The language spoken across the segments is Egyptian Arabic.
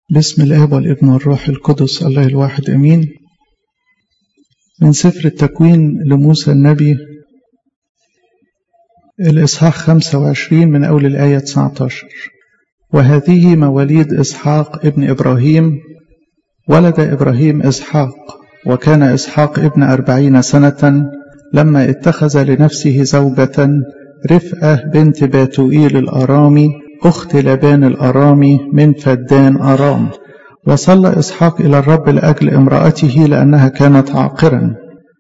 بسم الآب والابن والروح القدس الله الواحد أمين من سفر التكوين لموسى النبي الإصحاح 25 من أول الآية 19 وهذه مواليد إسحاق ابن إبراهيم ولد إبراهيم إسحاق وكان إسحاق ابن أربعين سنة لما اتخذ لنفسه زوجة رفقة بنت باتوئيل الأرامي أخت لبان الأرامي من فدان أرام وصلى إسحاق إلى الرب لأجل امرأته لأنها كانت عاقرا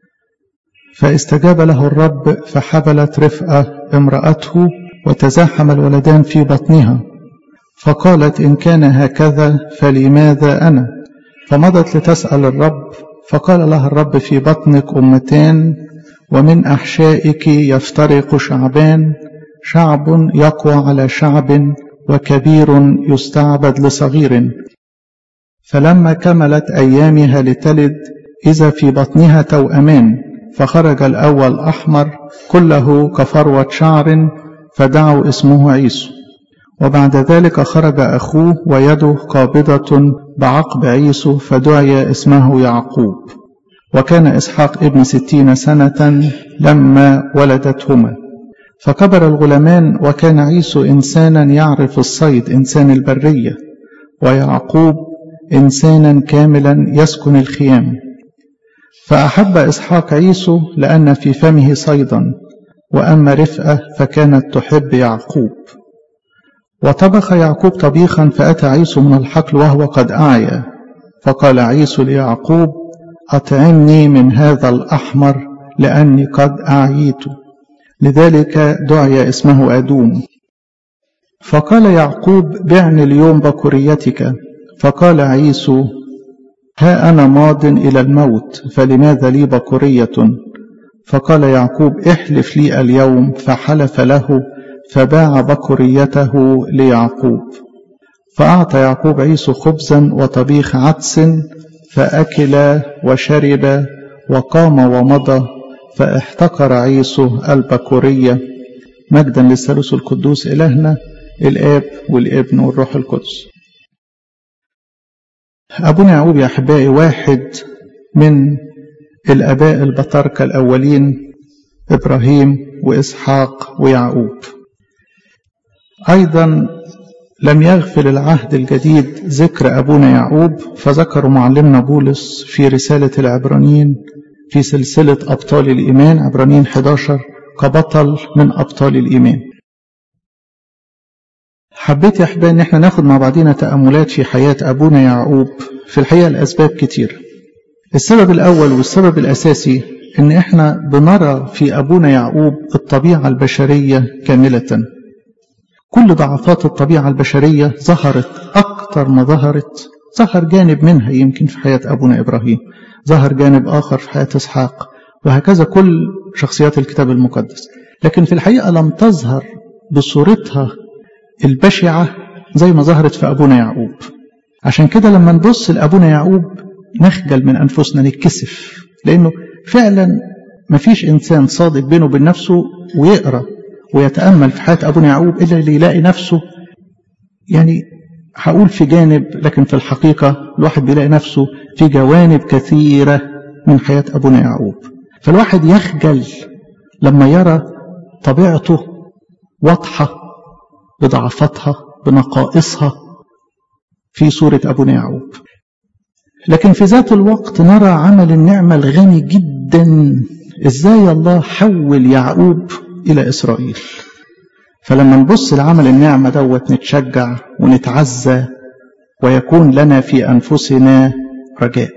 فاستجاب له الرب فحبلت رفقة امرأته وتزاحم الولدان في بطنها فقالت إن كان هكذا فلماذا أنا فمضت لتسأل الرب فقال لها الرب في بطنك أمتان ومن أحشائك يفترق شعبان شعب يقوى على شعب وكبير يستعبد لصغير فلما كملت أيامها لتلد إذا في بطنها توأمان فخرج الأول أحمر كله كفروة شعر فدعوا اسمه عيسو وبعد ذلك خرج أخوه ويده قابضة بعقب عيسو فدعي اسمه يعقوب وكان إسحاق ابن ستين سنة لما ولدتهما فكبر الغلمان وكان عيسو إنسانا يعرف الصيد إنسان البرية ويعقوب إنسانا كاملا يسكن الخيام فأحب إسحاق عيسو لأن في فمه صيدا وأما رفقة فكانت تحب يعقوب وطبخ يعقوب طبيخا فأتى عيسو من الحقل وهو قد أعيا فقال عيسو ليعقوب أطعمني من هذا الأحمر لأني قد أعيت لذلك دعي اسمه أدوم فقال يعقوب بعني اليوم بكريتك فقال عيسو ها أنا ماض إلى الموت فلماذا لي بكرية فقال يعقوب احلف لي اليوم فحلف له فباع بكريته ليعقوب فأعطى يعقوب عيسو خبزا وطبيخ عدس فأكل وشرب وقام ومضى فاحتقر عيسو البكورية مجدا للثالوث القدوس إلهنا الآب والابن والروح القدس أبونا يعقوب يا أحبائي واحد من الآباء البطاركة الأولين إبراهيم وإسحاق ويعقوب أيضا لم يغفل العهد الجديد ذكر أبونا يعقوب فذكر معلمنا بولس في رسالة العبرانيين في سلسلة أبطال الإيمان عبرانيين 11 كبطل من أبطال الإيمان حبيت يا أحبائي إن احنا ناخد مع بعضنا تأملات في حياة أبونا يعقوب في الحقيقة لأسباب كتير السبب الأول والسبب الأساسي إن احنا بنرى في أبونا يعقوب الطبيعة البشرية كاملة كل ضعفات الطبيعة البشرية ظهرت أكثر ما ظهرت ظهر جانب منها يمكن في حياة أبونا إبراهيم ظهر جانب آخر في حياة إسحاق وهكذا كل شخصيات الكتاب المقدس لكن في الحقيقة لم تظهر بصورتها البشعة زي ما ظهرت في أبونا يعقوب عشان كده لما نبص لأبونا يعقوب نخجل من أنفسنا نتكسف لأنه فعلا مفيش إنسان صادق بينه وبين نفسه ويقرأ ويتأمل في حياة أبونا يعقوب إلا اللي يلاقي نفسه يعني هقول في جانب لكن في الحقيقة الواحد بيلاقي نفسه في جوانب كثيرة من حياة أبونا يعقوب فالواحد يخجل لما يرى طبيعته واضحة بضعفتها بنقائصها في صورة أبونا يعقوب لكن في ذات الوقت نرى عمل النعمة الغني جدا إزاي الله حول يعقوب إلى إسرائيل فلما نبص لعمل النعمة دوت نتشجع ونتعزى ويكون لنا في أنفسنا رجاء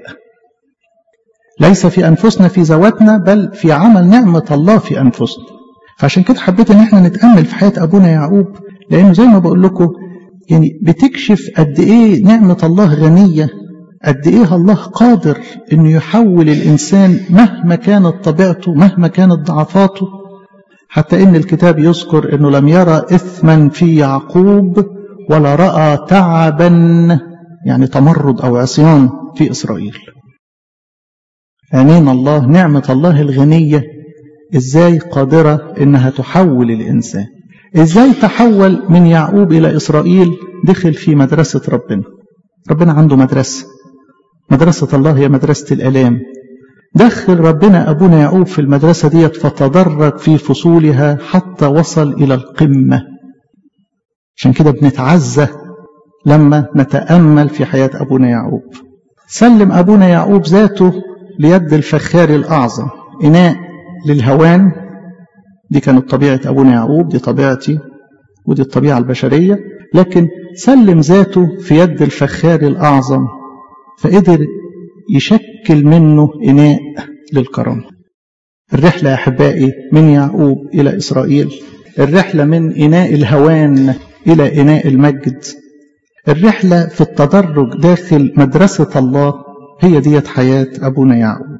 ليس في أنفسنا في ذواتنا بل في عمل نعمة الله في أنفسنا فعشان كده حبيت ان احنا نتأمل في حياة أبونا يعقوب لأنه زي ما بقول لكم يعني بتكشف قد إيه نعمة الله غنية قد إيه الله قادر إنه يحول الإنسان مهما كانت طبيعته مهما كانت ضعفاته حتى إن الكتاب يذكر إنه لم يرى إثما في يعقوب ولا رأى تعبا يعني تمرد أو عصيان في إسرائيل عينين الله نعمة الله الغنية إزاي قادرة إنها تحول الإنسان إزاي تحول من يعقوب إلى إسرائيل دخل في مدرسة ربنا ربنا عنده مدرسة مدرسة الله هي مدرسة الآلام دخل ربنا أبونا يعقوب في المدرسة ديت فتدرج في فصولها حتى وصل إلى القمة عشان كده بنتعزى لما نتأمل في حياة أبونا يعقوب سلم أبونا يعقوب ذاته ليد الفخار الأعظم إناء للهوان دي كانت طبيعة أبونا يعقوب دي طبيعتي ودي الطبيعة البشرية لكن سلم ذاته في يد الفخار الأعظم فقدر يشكل منه إناء للكرم الرحلة يا أحبائي من يعقوب إلى إسرائيل الرحلة من إناء الهوان إلى إناء المجد الرحلة في التدرج داخل مدرسة الله هي ديت حياة أبونا يعقوب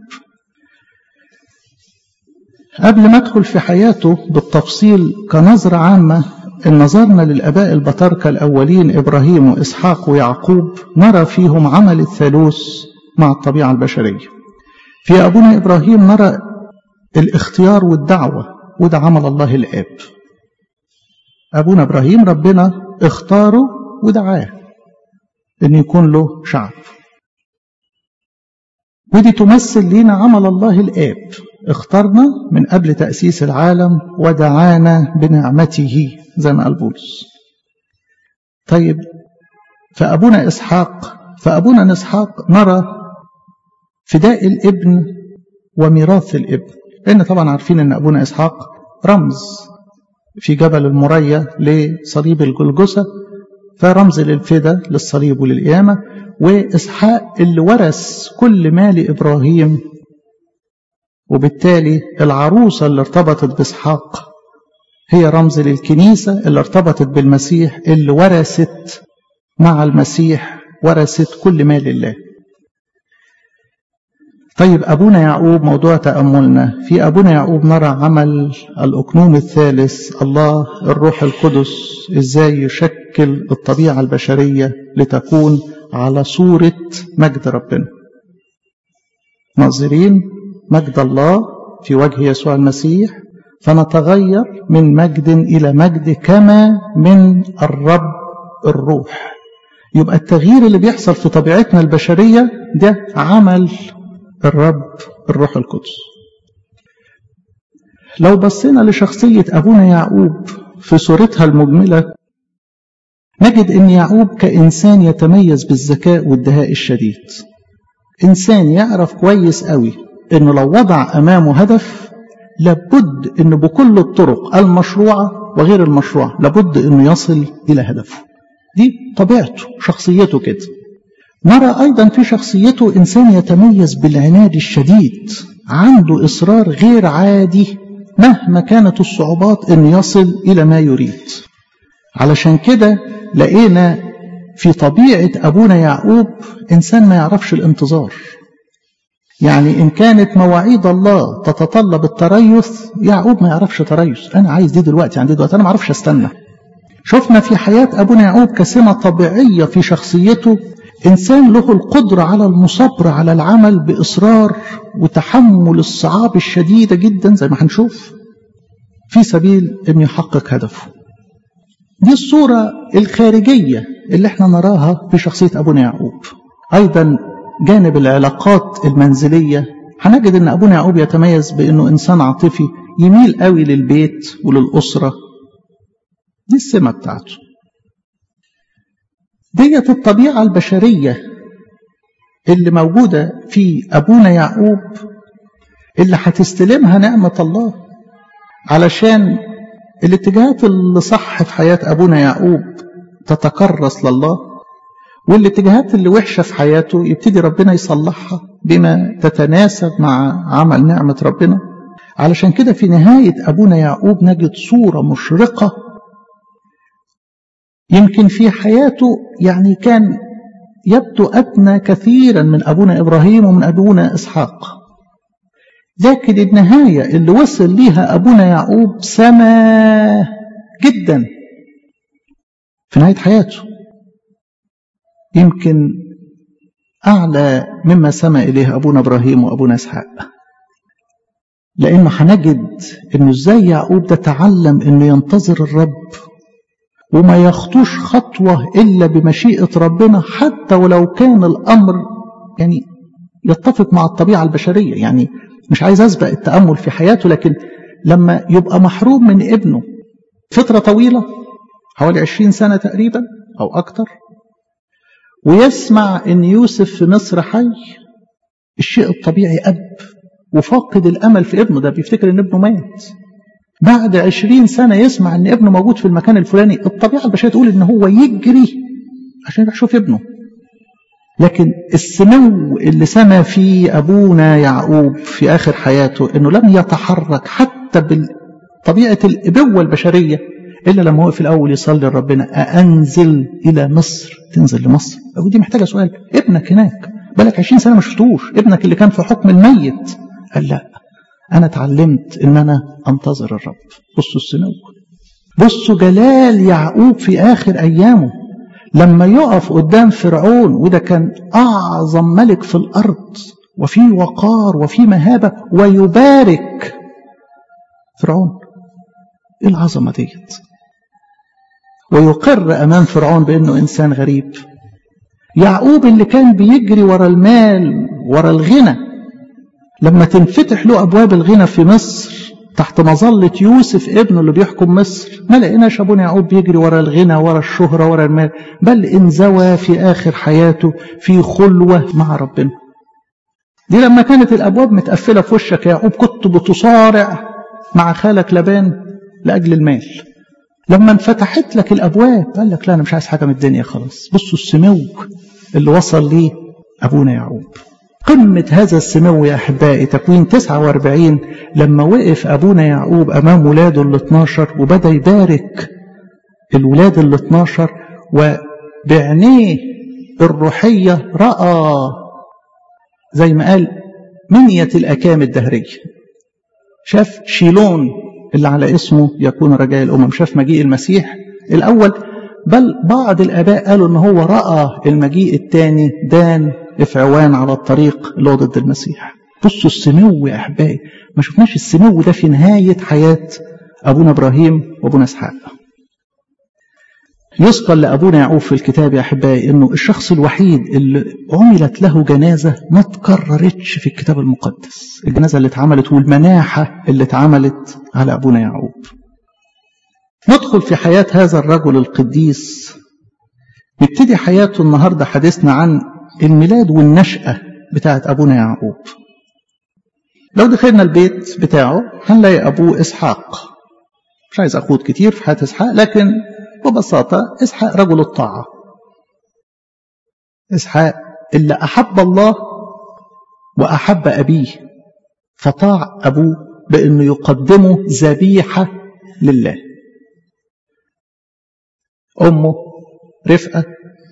قبل ما أدخل في حياته بالتفصيل كنظرة عامة إن نظرنا للآباء البطاركة الأولين إبراهيم وإسحاق ويعقوب نرى فيهم عمل الثالوث مع الطبيعة البشرية في أبونا إبراهيم نرى الاختيار والدعوة وده عمل الله الآب أبونا إبراهيم ربنا اختاره ودعاه أن يكون له شعب ودي تمثل لنا عمل الله الآب اختارنا من قبل تأسيس العالم ودعانا بنعمته زي ما قال بولس طيب فأبونا إسحاق فأبونا إسحاق نرى فداء الابن وميراث الابن لأن طبعا عارفين أن أبونا إسحاق رمز في جبل المريا لصليب الجلجسة فرمز للفدا للصليب وللقيامة وإسحاق اللي ورث كل مال إبراهيم وبالتالي العروسة اللي ارتبطت بإسحاق هي رمز للكنيسة اللي ارتبطت بالمسيح اللي ورثت مع المسيح ورثت كل مال الله طيب أبونا يعقوب موضوع تأملنا في أبونا يعقوب نرى عمل الأكنوم الثالث الله الروح القدس إزاي يشكل الطبيعة البشرية لتكون على صورة مجد ربنا ناظرين مجد الله في وجه يسوع المسيح فنتغير من مجد إلى مجد كما من الرب الروح يبقى التغيير اللي بيحصل في طبيعتنا البشرية ده عمل الرب الروح القدس لو بصينا لشخصية أبونا يعقوب في صورتها المجملة نجد أن يعقوب كإنسان يتميز بالذكاء والدهاء الشديد إنسان يعرف كويس قوي أنه لو وضع أمامه هدف لابد أنه بكل الطرق المشروعة وغير المشروعة لابد أنه يصل إلى هدفه دي طبيعته شخصيته كده نرى أيضا في شخصيته إنسان يتميز بالعناد الشديد عنده إصرار غير عادي مهما كانت الصعوبات أن يصل إلى ما يريد علشان كده لقينا في طبيعة أبونا يعقوب إنسان ما يعرفش الانتظار يعني إن كانت مواعيد الله تتطلب التريث يعقوب ما يعرفش تريث أنا عايز دي دلوقتي عندي دلوقتي أنا ما أعرفش أستنى شفنا في حياة أبونا يعقوب كسمة طبيعية في شخصيته إنسان له القدرة على المصبر على العمل بإصرار وتحمل الصعاب الشديدة جدا زي ما هنشوف في سبيل أن يحقق هدفه دي الصورة الخارجية اللي احنا نراها في شخصية أبونا يعقوب أيضا جانب العلاقات المنزلية هنجد أن أبونا يعقوب يتميز بأنه إنسان عاطفي يميل قوي للبيت وللأسرة دي السمة بتاعته ديت الطبيعة البشرية اللي موجودة في أبونا يعقوب اللي هتستلمها نعمة الله علشان الاتجاهات اللي صح في حياة أبونا يعقوب تتكرس لله والاتجاهات اللي وحشة في حياته يبتدي ربنا يصلحها بما تتناسب مع عمل نعمة ربنا علشان كده في نهاية أبونا يعقوب نجد صورة مشرقة يمكن في حياته يعني كان يبدو أدنى كثيرا من أبونا إبراهيم ومن أبونا إسحاق لكن النهاية اللي وصل ليها أبونا يعقوب سما جدا في نهاية حياته يمكن أعلى مما سما إليه أبونا إبراهيم وأبونا إسحاق لأنه هنجد إنه إزاي يعقوب ده تعلم إنه ينتظر الرب وما يخطوش خطوة إلا بمشيئة ربنا حتى ولو كان الأمر يعني يتفق مع الطبيعة البشرية يعني مش عايز أسبق التأمل في حياته لكن لما يبقى محروم من ابنه فترة طويلة حوالي عشرين سنة تقريبا أو أكتر ويسمع أن يوسف في مصر حي الشيء الطبيعي أب وفاقد الأمل في ابنه ده بيفتكر أن ابنه مات بعد عشرين سنة يسمع أن ابنه موجود في المكان الفلاني الطبيعة البشرية تقول أن هو يجري عشان يروح يشوف ابنه لكن السمو اللي سمى فيه أبونا يعقوب في آخر حياته أنه لم يتحرك حتى بطبيعة الإبوة البشرية إلا لما هو في الأول يصلي لربنا أأنزل إلى مصر تنزل لمصر ودي محتاجة سؤال ابنك هناك بالك عشرين سنة ما شفتوش ابنك اللي كان في حكم الميت قال لا أنا اتعلمت إن أنا أنتظر الرب بصوا السمو بصوا جلال يعقوب في آخر أيامه لما يقف قدام فرعون وده كان أعظم ملك في الأرض وفي وقار وفي مهابة ويبارك فرعون إيه العظمة ديت ويقر أمام فرعون بأنه إنسان غريب يعقوب اللي كان بيجري ورا المال ورا الغنى لما تنفتح له أبواب الغنى في مصر تحت مظلة يوسف ابنه اللي بيحكم مصر ما لقيناش أبونا يعقوب بيجري ورا الغنى ورا الشهرة ورا المال بل انزوى في آخر حياته في خلوة مع ربنا دي لما كانت الأبواب متقفلة في وشك يا يعقوب كنت بتصارع مع خالك لبان لأجل المال لما انفتحت لك الأبواب قال لك لا أنا مش عايز حاجة من الدنيا خلاص بصوا السمو اللي وصل ليه أبونا يعقوب قمة هذا السمو يا أحبائي تكوين 49 لما وقف أبونا يعقوب أمام ولاده ال 12 وبدأ يبارك الولاد ال 12 وبعينيه الروحية رأى زي ما قال منية الأكام الدهرية شاف شيلون اللي على اسمه يكون رجاء الأمم شاف مجيء المسيح الأول بل بعض الآباء قالوا إن هو رأى المجيء الثاني دان إفعوان على الطريق اللي هو ضد المسيح بصوا السمو يا أحبائي ما شفناش السمو ده في نهاية حياة أبونا إبراهيم وأبونا إسحاق يذكر لأبونا يعقوب في الكتاب يا أحبائي أنه الشخص الوحيد اللي عملت له جنازة ما تكررتش في الكتاب المقدس الجنازة اللي اتعملت والمناحة اللي اتعملت على أبونا يعقوب ندخل في حياة هذا الرجل القديس نبتدي حياته النهاردة حديثنا عن الميلاد والنشأة بتاعت أبونا يعقوب لو دخلنا البيت بتاعه هنلاقي أبوه إسحاق مش عايز أخوض كتير في حياة إسحاق لكن ببساطة إسحاق رجل الطاعة إسحاق اللي أحب الله وأحب أبيه فطاع أبوه بأنه يقدمه ذبيحة لله أمه رفقة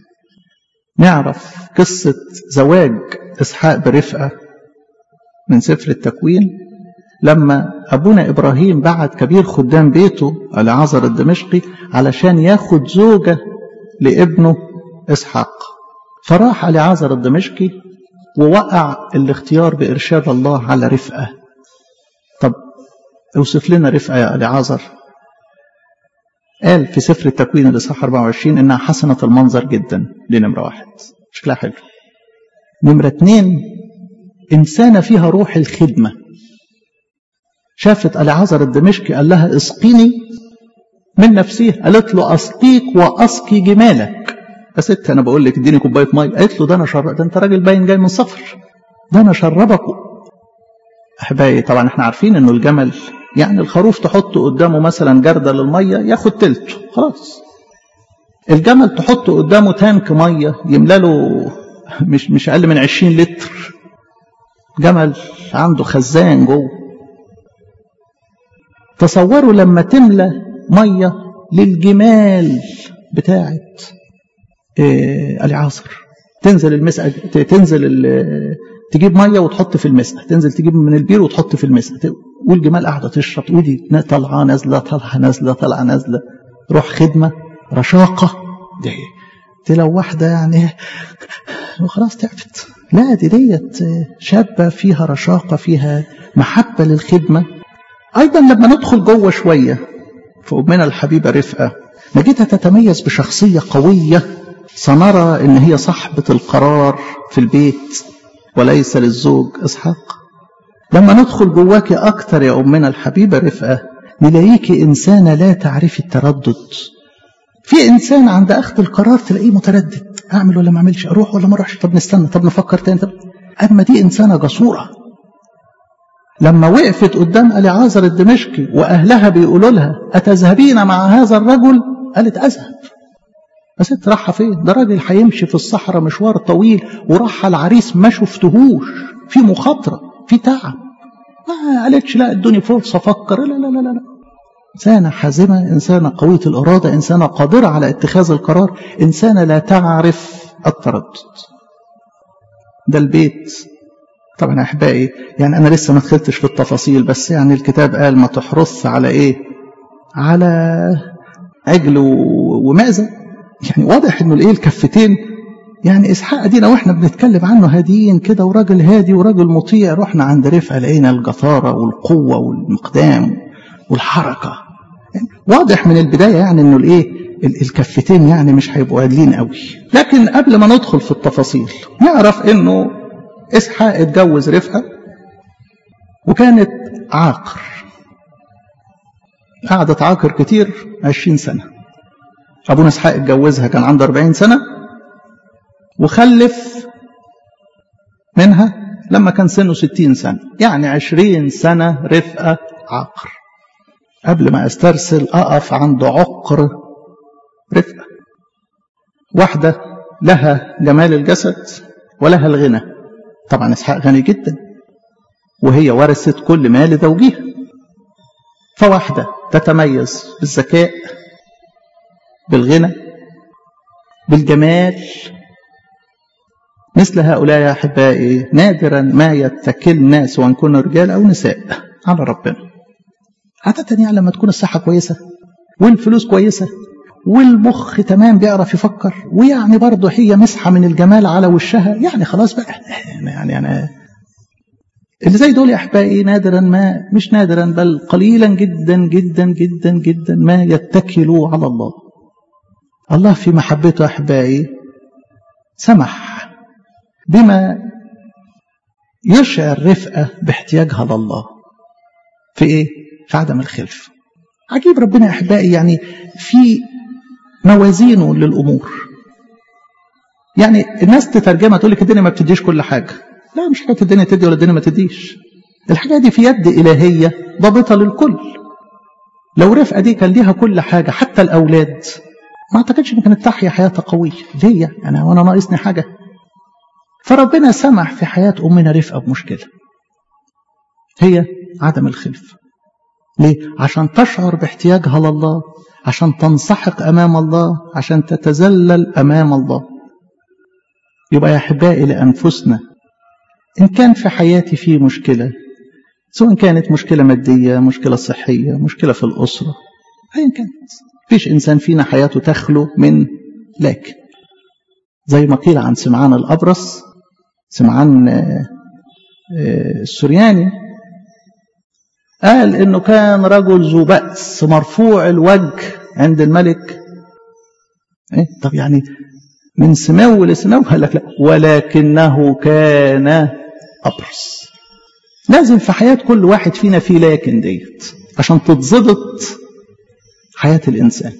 نعرف قصة زواج إسحاق برفقة من سفر التكوين لما أبونا إبراهيم بعت كبير خدام بيته العازر الدمشقي علشان ياخد زوجة لابنه إسحاق فراح العازر الدمشقي ووقع الاختيار بإرشاد الله على رفقة طب اوصف لنا رفقة يا العازر قال في سفر التكوين الإصحاح 24 إنها حسنة المنظر جدا دي نمرة واحد شكلها حلو نمرة اتنين إنسانة فيها روح الخدمة شافت العازر الدمشقي قال لها اسقيني من نفسها قالت له اسقيك واسقي جمالك يا ست انا بقول لك اديني كوبايه ميه قالت له ده انا شرب ده انت راجل باين جاي من سفر ده انا شربك احبائي طبعا احنا عارفين انه الجمل يعني الخروف تحط قدامه مثلا جردل للميه ياخد تلته خلاص الجمل تحط قدامه تانك ميه يملى له مش مش اقل من 20 لتر جمل عنده خزان جوه تصوروا لما تملى ميه للجمال بتاعت إيه العصر تنزل المسقى تنزل تجيب ميه وتحط في المسقى تنزل تجيب من البير وتحط في المسقى والجمال قاعده تشرب ودي طالعه نازله طالعه نازله طالعه نازله روح خدمه رشاقه دي دي لو واحده يعني وخلاص تعبت لا دي ديت شابه فيها رشاقه فيها محبه للخدمه ايضا لما ندخل جوه شويه في امنا الحبيبه رفقه نجدها تتميز بشخصية قوية سنرى ان هي صاحبة القرار في البيت وليس للزوج اسحاق لما ندخل جواك اكتر يا امنا الحبيبة رفقة نلاقيك انسانة لا تعرفي التردد في انسان عند اخذ القرار تلاقيه متردد اعمل ولا ما اعملش اروح ولا ما اروحش طب نستنى طب نفكر تاني طب اما دي انسانة جسورة لما وقفت قدام اليعازر الدمشقي واهلها بيقولوا لها اتذهبين مع هذا الرجل قالت اذهب بس انت رايحه فين ده راجل هيمشي في الصحراء مشوار طويل وراح العريس ما شفتهوش في مخاطره في تعب ما قالتش لا ادوني فرصه افكر لا لا لا لا إنسانة حازمة إنسانة قوية الإرادة إنسانة قادرة على اتخاذ القرار إنسانة لا تعرف التردد ده البيت طبعا أحبائي يعني أنا لسه ما دخلتش في التفاصيل بس يعني الكتاب قال ما تحرص على إيه على عجل ومعزة يعني واضح إنه الإيه الكفتين يعني إسحاق دينا وإحنا بنتكلم عنه هاديين كده وراجل هادي وراجل مطيع رحنا عند رفقة لقينا الجثارة والقوة والمقدام والحركة يعني واضح من البداية يعني إنه الإيه الكفتين يعني مش هيبقوا عادلين قوي لكن قبل ما ندخل في التفاصيل نعرف إنه إسحاق اتجوز رفقة وكانت عاقر قعدت عاقر كتير عشرين سنة أبونا إسحاق اتجوزها كان عنده أربعين سنة وخلف منها لما كان سنه ستين سنة يعني عشرين سنة رفقة عاقر قبل ما استرسل أقف عند عقر رفقة واحدة لها جمال الجسد ولها الغنى طبعا إسحاق غني جدا وهي ورثت كل مال زوجها فواحدة تتميز بالذكاء بالغنى بالجمال مثل هؤلاء يا أحبائي نادرا ما يتكل الناس سواء كنا رجال أو نساء على ربنا عادة يعني لما تكون الصحة كويسة والفلوس كويسة والمخ تمام بيعرف يفكر ويعني برضه هي مسحة من الجمال على وشها يعني خلاص بقى يعني أنا اللي زي دول يا أحبائي نادرا ما مش نادرا بل قليلا جدا جدا جدا جدا ما يتكلوا على الله الله في محبته أحبائي سمح بما يشعر رفقة باحتياجها لله في إيه؟ في عدم الخلف عجيب ربنا يا أحبائي يعني في موازينه للأمور يعني الناس تترجمها تقول لك الدنيا ما بتديش كل حاجة لا مش حكاية الدنيا تدي ولا الدنيا ما تديش الحاجة دي في يد إلهية ضابطة للكل لو رفقة دي كان ليها كل حاجة حتى الأولاد ما أعتقدش إن كانت تحيا حياة قوية ليه يعني وأنا ناقصني حاجة فربنا سمح في حياة أمنا رفقة بمشكلة هي عدم الخلف ليه؟ عشان تشعر باحتياجها لله عشان تنسحق أمام الله عشان تتذلل أمام الله يبقى يا أحبائي لأنفسنا إن كان في حياتي في مشكلة سواء كانت مشكلة مادية مشكلة صحية مشكلة في الأسرة أيا كانت فيش إنسان فينا حياته تخلو من لكن زي ما قيل عن سمعان الأبرص سمعان السرياني قال انه كان رجل ذو بأس مرفوع الوجه عند الملك إيه؟ طب يعني من سمو لسمو قال لك لا ولكنه كان أبرص لازم في حياة كل واحد فينا في لكن ديت عشان تتظبط حياة الإنسان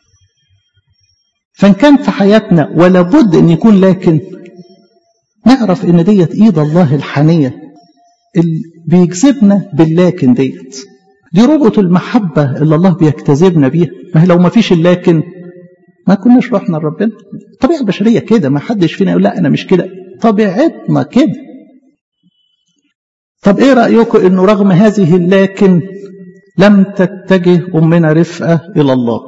فإن كان في حياتنا ولا بد أن يكون لكن نعرف ان ديت ايد الله الحنية اللي بيجذبنا باللاكن ديت دي ربط المحبة اللي الله بيجتذبنا بيها ما هي لو ما فيش اللاكن ما كناش رحنا لربنا الطبيعة البشرية كده ما حدش فينا يقول لا أنا مش كده طبيعتنا كده طب ايه رأيكم انه رغم هذه اللاكن لم تتجه أمنا رفقة إلى الله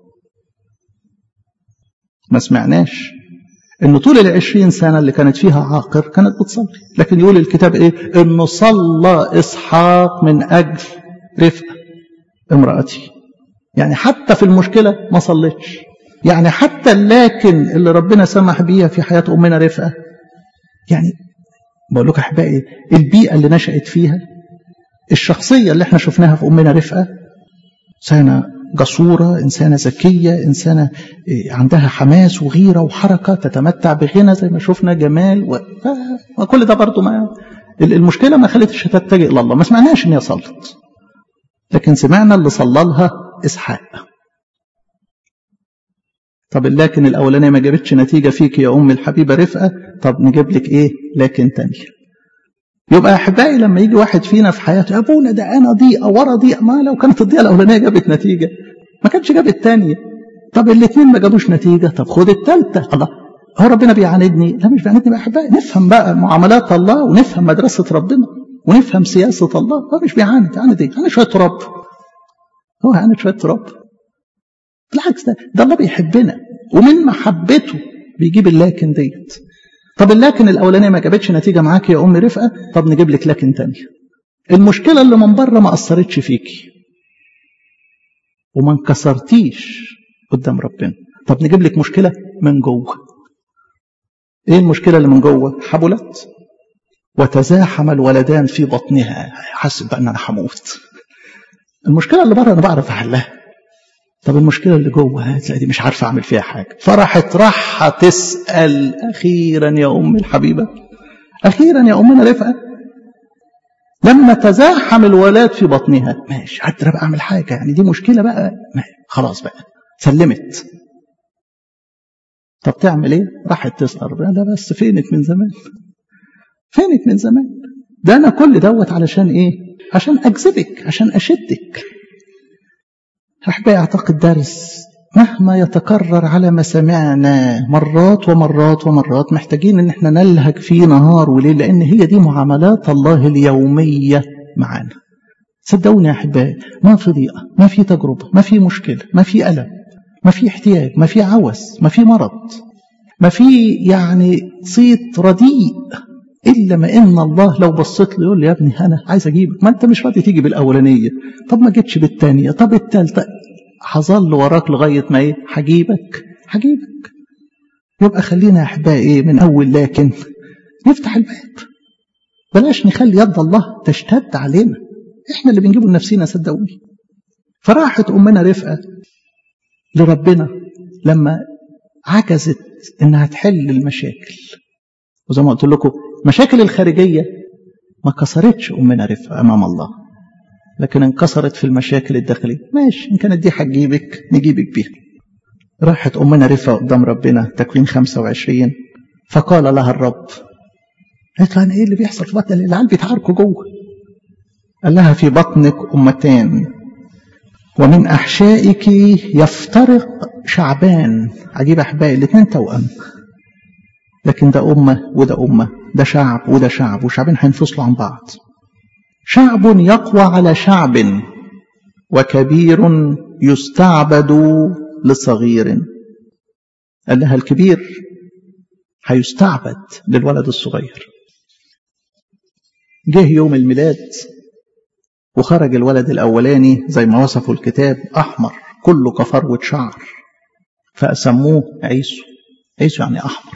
ما سمعناش انه طول العشرين سنة اللي كانت فيها عاقر كانت بتصلي لكن يقول الكتاب ايه انه صلى اسحاق من اجل رفقة امرأتي يعني حتى في المشكلة ما صليتش يعني حتى اللكن اللي ربنا سمح بيها في حياة امنا رفقة يعني بقول لك احبائي البيئة اللي نشأت فيها الشخصية اللي احنا شفناها في امنا رفقة سنة جسورة إنسانة ذكية إنسانة عندها حماس وغيرة وحركة تتمتع بغنى زي ما شفنا جمال و... وكل ده برضو ما المشكلة ما خلتش تتجه إلى الله ما سمعناش إن هي صلت لكن سمعنا اللي صلى لها إسحاق طب لكن الأولانية ما جابتش نتيجة فيك يا أم الحبيبة رفقة طب نجيب لك إيه لكن تانية يبقى أحبائي لما يجي واحد فينا في حياته أبونا ده أنا ضيقة ورا ضيقة ما لو كانت الضيقة الأولانية جابت نتيجة ما كانش جاب التانية طب الاثنين ما جابوش نتيجة طب خد التالتة الله هو ربنا بيعاندني لا مش بيعاندني بقى أحبائي نفهم بقى معاملات الله ونفهم مدرسة ربنا ونفهم سياسة الله هو مش بيعاند يعاند إيه؟ أنا شوية تراب هو يعاند شوية تراب بالعكس ده, ده الله بيحبنا ومن محبته بيجيب اللاكن ديت طب اللكن الاولانيه ما جابتش نتيجه معاك يا ام رفقه طب نجيب لك لكن تانية المشكله اللي من بره ما اثرتش فيكي وما انكسرتيش قدام ربنا طب نجيب لك مشكله من جوه ايه المشكله اللي من جوه حبلت وتزاحم الولدان في بطنها حاسب بقى ان انا هموت المشكله اللي بره انا بعرف احلها طب المشكله اللي جوه هتلاقي دي مش عارفه اعمل فيها حاجه فراحت راحه تسال اخيرا يا ام الحبيبه اخيرا يا امنا رفقه لما تزاحم الولاد في بطنها ماشي قادره بقى اعمل حاجه يعني دي مشكله بقى خلاص بقى سلمت طب تعمل ايه راحت تسال لا بس فينك من زمان فينك من زمان ده انا كل دوت علشان ايه عشان اجذبك عشان اشدك أحبائي أعتقد درس مهما يتكرر على مسامعنا مرات ومرات ومرات محتاجين ان احنا نلهج فيه نهار وليل لان هي دي معاملات الله اليوميه معانا صدقوني يا احبائي ما في ضيقه ما في تجربه ما في مشكله ما في الم ما في احتياج ما في عوز ما في مرض ما في يعني صيت رديء الا ما ان الله لو بصيت له يقول لي يا ابني انا عايز اجيبك ما انت مش راضي تيجي بالاولانيه طب ما جيتش بالثانيه طب الثالثه هظل وراك لغايه ما ايه هجيبك هجيبك يبقى خلينا يا احبائي ايه من اول لكن نفتح الباب بلاش نخلي يد الله تشتد علينا احنا اللي بنجيبه لنفسينا صدقوني فراحت امنا رفقه لربنا لما عجزت انها تحل المشاكل وزي ما قلت لكم مشاكل الخارجيه ما كسرتش امنا رفقه امام الله لكن انكسرت في المشاكل الداخليه ماشي ان كانت دي هتجيبك نجيبك بيها راحت امنا رفقه قدام ربنا تكوين 25 فقال لها الرب قالت له انا ايه اللي بيحصل في بطن العيال بيتعاركوا جوه قال لها في بطنك امتان ومن احشائك يفترق شعبان عجيب احبائي الاثنين توأم لكن ده امه وده امه ده شعب وده شعب وشعبين هينفصلوا عن بعض شعب يقوى على شعب وكبير يستعبد لصغير قال لها الكبير هيستعبد للولد الصغير جه يوم الميلاد وخرج الولد الأولاني زي ما وصفه الكتاب أحمر كله كفروة شعر فأسموه عيسو عيسو يعني أحمر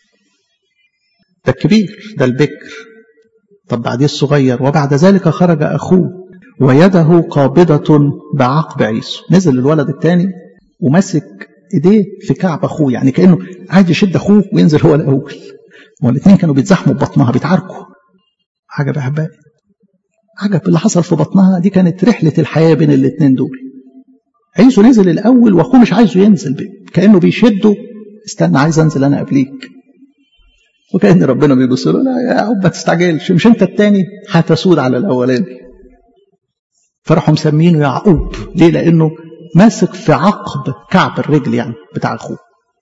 ده الكبير ده البكر طب بعديه الصغير وبعد ذلك خرج أخوه ويده قابضة بعقب عيسو نزل الولد الثاني ومسك ايديه في كعب اخوه يعني كانه عايز يشد اخوه وينزل هو الاول هو الاثنين كانوا بيتزاحموا ببطنها بيتعاركوا حاجه بحبها عجب اللي حصل في بطنها دي كانت رحله الحياه بين الاثنين دول عيسو نزل الاول واخوه مش عايزه ينزل بيه. كانه بيشده استنى عايز انزل انا قبليك وكان ربنا بيبص له لا يا عم ما تستعجلش مش انت الثاني هتسود على الاولاني فراحوا مسمينه يعقوب ليه لانه ماسك في عقب كعب الرجل يعني بتاع اخوه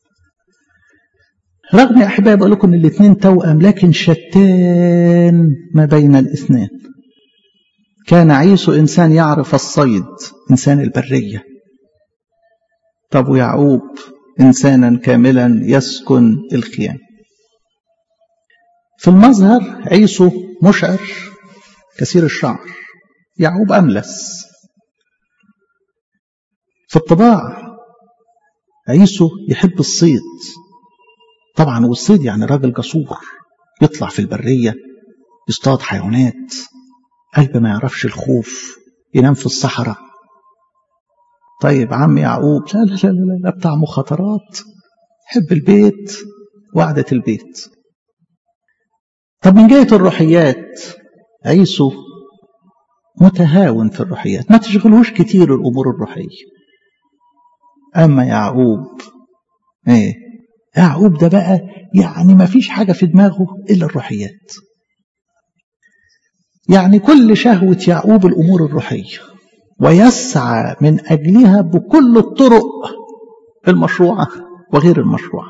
رغم يا احبائي بقول لكم ان الاثنين توأم لكن شتان ما بين الاثنين كان عيسو انسان يعرف الصيد انسان البريه طب ويعقوب انسانا كاملا يسكن الخيام في المظهر عيسو مشعر كثير الشعر يعقوب املس في الطباع عيسو يحب الصيد طبعا والصيد يعني راجل جسور يطلع في البرية يصطاد حيوانات قلب ما يعرفش الخوف ينام في الصحراء طيب عم يعقوب لا لا لا لا, لا بتاع مخاطرات حب البيت وقعدة البيت طب من جهة الروحيات عيسو متهاون في الروحيات ما تشغلوش كتير الأمور الروحية أما يعقوب إيه يعقوب ده بقى يعني ما فيش حاجة في دماغه إلا الروحيات يعني كل شهوة يعقوب الأمور الروحية ويسعى من أجلها بكل الطرق المشروعة وغير المشروعة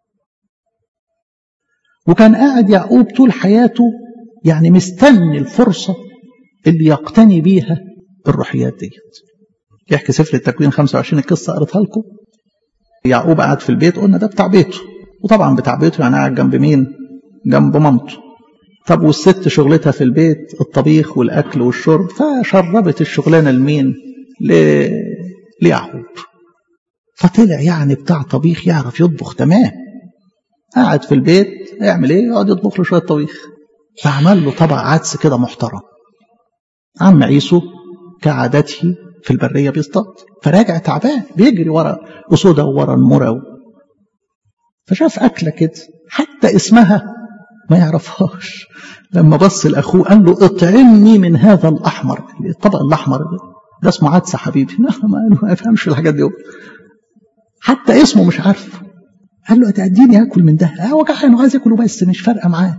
وكان قاعد يعقوب طول حياته يعني مستني الفرصة اللي يقتني بيها الروحيات ديت يحكي سفر التكوين 25 القصة قريتها لكم يعقوب قاعد في البيت قلنا ده بتاع بيته وطبعا بتاع بيته يعني قاعد جنب مين جنب مامته طب والست شغلتها في البيت الطبيخ والأكل والشرب فشربت الشغلانة لمين ل... ليعقوب فطلع يعني بتاع طبيخ يعرف يطبخ تمام قاعد في البيت يعمل ايه يقعد يطبخ له شويه طبيخ فعمل له طبق عدس كده محترم عم عيسو كعادته في البريه بيصطاد فراجع تعبان بيجري ورا اسوده وورا المرة فشاف اكله كده حتى اسمها ما يعرفهاش لما بص لاخوه قال له اطعمني من هذا الاحمر الطبق الاحمر ده اسمه عدس حبيبي ما يفهمش في الحاجات دي حتى اسمه مش عارفه قال له هتأديني اكل من ده هو جعان وعايز ياكله بس مش فارقه معاه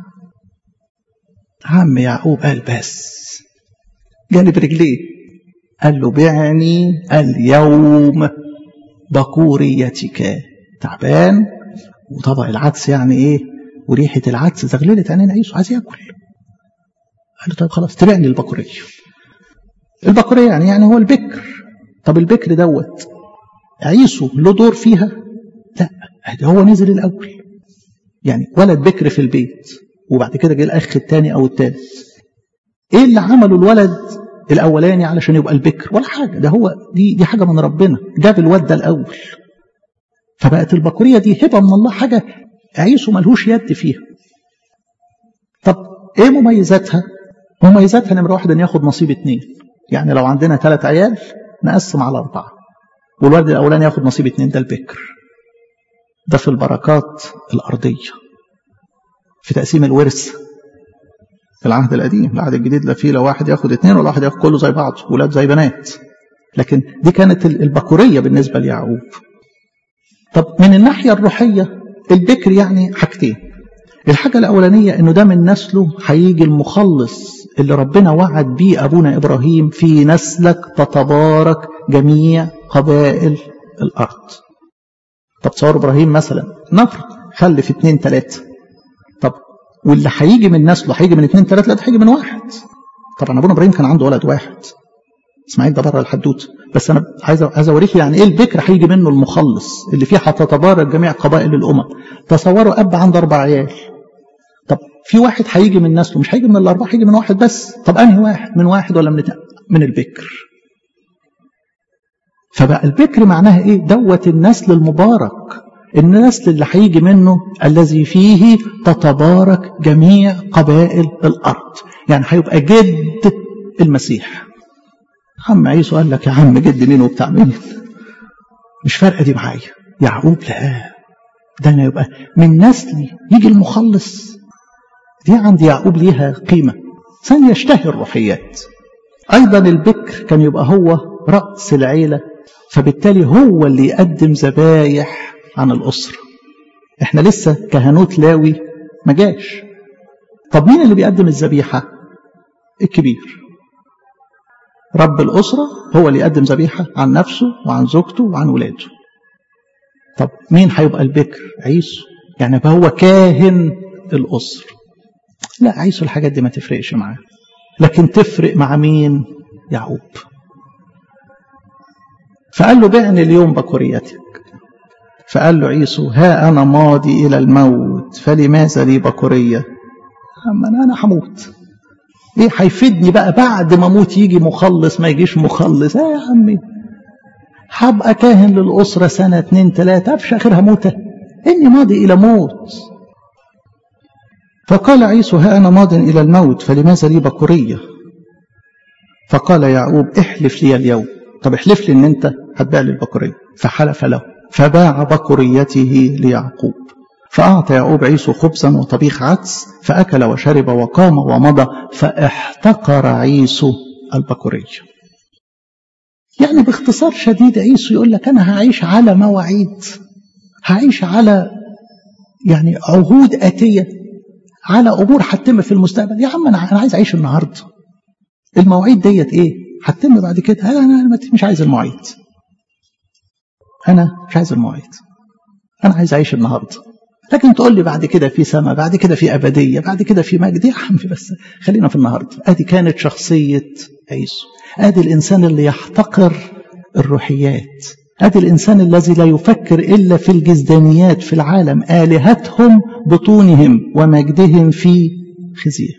عم يعقوب قال بس جانب رجليه قال له بعني اليوم بكوريتك تعبان وطبق العدس يعني ايه وريحه العدس زغللت عينين عيسو عايز ياكل قال له طيب خلاص تبعني البكوريه البكوريه يعني يعني هو البكر طب البكر دوت عيسو له دور فيها لا هو نزل الأول يعني ولد بكر في البيت وبعد كده جه الأخ الثاني أو الثالث إيه اللي عمله الولد الأولاني علشان يبقى البكر ولا حاجة ده هو دي دي حاجة من ربنا جاب الواد ده الأول فبقت البكورية دي هبة من الله حاجة عيسو ملهوش يد فيها طب إيه مميزاتها؟ مميزاتها نمرة واحد إن ياخد نصيب اتنين يعني لو عندنا ثلاث عيال نقسم على أربعة والولد الأولاني ياخد نصيب اتنين ده البكر ده في البركات الأرضية في تقسيم الورث في العهد القديم العهد الجديد لا فيه لا واحد ياخد اتنين ولا واحد ياخد كله زي بعض ولاد زي بنات لكن دي كانت البكورية بالنسبة ليعقوب طب من الناحية الروحية البكر يعني حاجتين الحاجة الأولانية إنه ده من نسله هيجي المخلص اللي ربنا وعد بيه أبونا إبراهيم في نسلك تتبارك جميع قبائل الأرض طب تصور ابراهيم مثلا نفرض خلف اثنين ثلاثه طب واللي هيجي من نسله هيجي من اثنين ثلاثه لا هيجي من واحد طبعا ابونا ابراهيم كان عنده ولد واحد اسماعيل ده بره الحدوته بس انا عايز عايز اوريك يعني ايه البكر هيجي منه المخلص اللي فيه هتتبارك جميع قبائل الامم تصوروا اب عنده اربع عيال طب في واحد هيجي من نسله مش هيجي من الاربعه هيجي من واحد بس طب انهي واحد من واحد ولا من من البكر فبقى البكر معناها ايه دوت النسل المبارك النسل اللي هيجي منه الذي فيه تتبارك جميع قبائل الارض يعني هيبقى جد المسيح عم عيسو قال لك يا عم جد مين وبتاع مين مش فارقه دي معايا يعقوب لا ده انا يبقى من نسلي يجي المخلص دي عند يعقوب ليها قيمه ثانيه يشتهي الروحيات ايضا البكر كان يبقى هو راس العيله فبالتالي هو اللي يقدم ذبايح عن الأسرة احنا لسه كهنوت لاوي ما جاش طب مين اللي بيقدم الذبيحة الكبير رب الأسرة هو اللي يقدم ذبيحة عن نفسه وعن زوجته وعن ولاده طب مين هيبقى البكر عيسو يعني هو كاهن الأسرة لا عيسو الحاجات دي ما تفرقش معاه لكن تفرق مع مين يعقوب فقال له بعني اليوم بكوريتك فقال له عيسو ها أنا ماضي إلى الموت فلماذا لي بكورية أما أنا, أنا هموت إيه هيفيدني بقى بعد ما أموت يجي مخلص ما يجيش مخلص آه يا عمي هبقى كاهن للأسرة سنة اتنين تلاتة في آخرها موتة إني ماضي إلى موت فقال عيسو ها أنا ماض إلى الموت فلماذا لي بكورية فقال يعقوب احلف لي اليوم طب احلف لي ان انت هتباع للبكورية فحلف له فباع بكوريته ليعقوب فأعطى يعقوب عيسو خبزا وطبيخ عدس فأكل وشرب وقام ومضى فاحتقر عيسو البكورية يعني باختصار شديد عيسو يقول لك أنا هعيش على مواعيد هعيش على يعني عهود آتية على أمور هتتم في المستقبل يا عم أنا أنا عايز أعيش النهاردة المواعيد ديت إيه هتتم بعد كده أنا أنا مش عايز المواعيد أنا مش عايز المواعيد أنا عايز أعيش النهاردة لكن تقول لي بعد كده في سماء بعد كده في أبدية بعد كده في مجد يا عم بس خلينا في النهاردة أدي كانت شخصية عيسو أدي الإنسان اللي يحتقر الروحيات أدي الإنسان الذي لا يفكر إلا في الجزدانيات في العالم آلهتهم بطونهم ومجدهم في خزيهم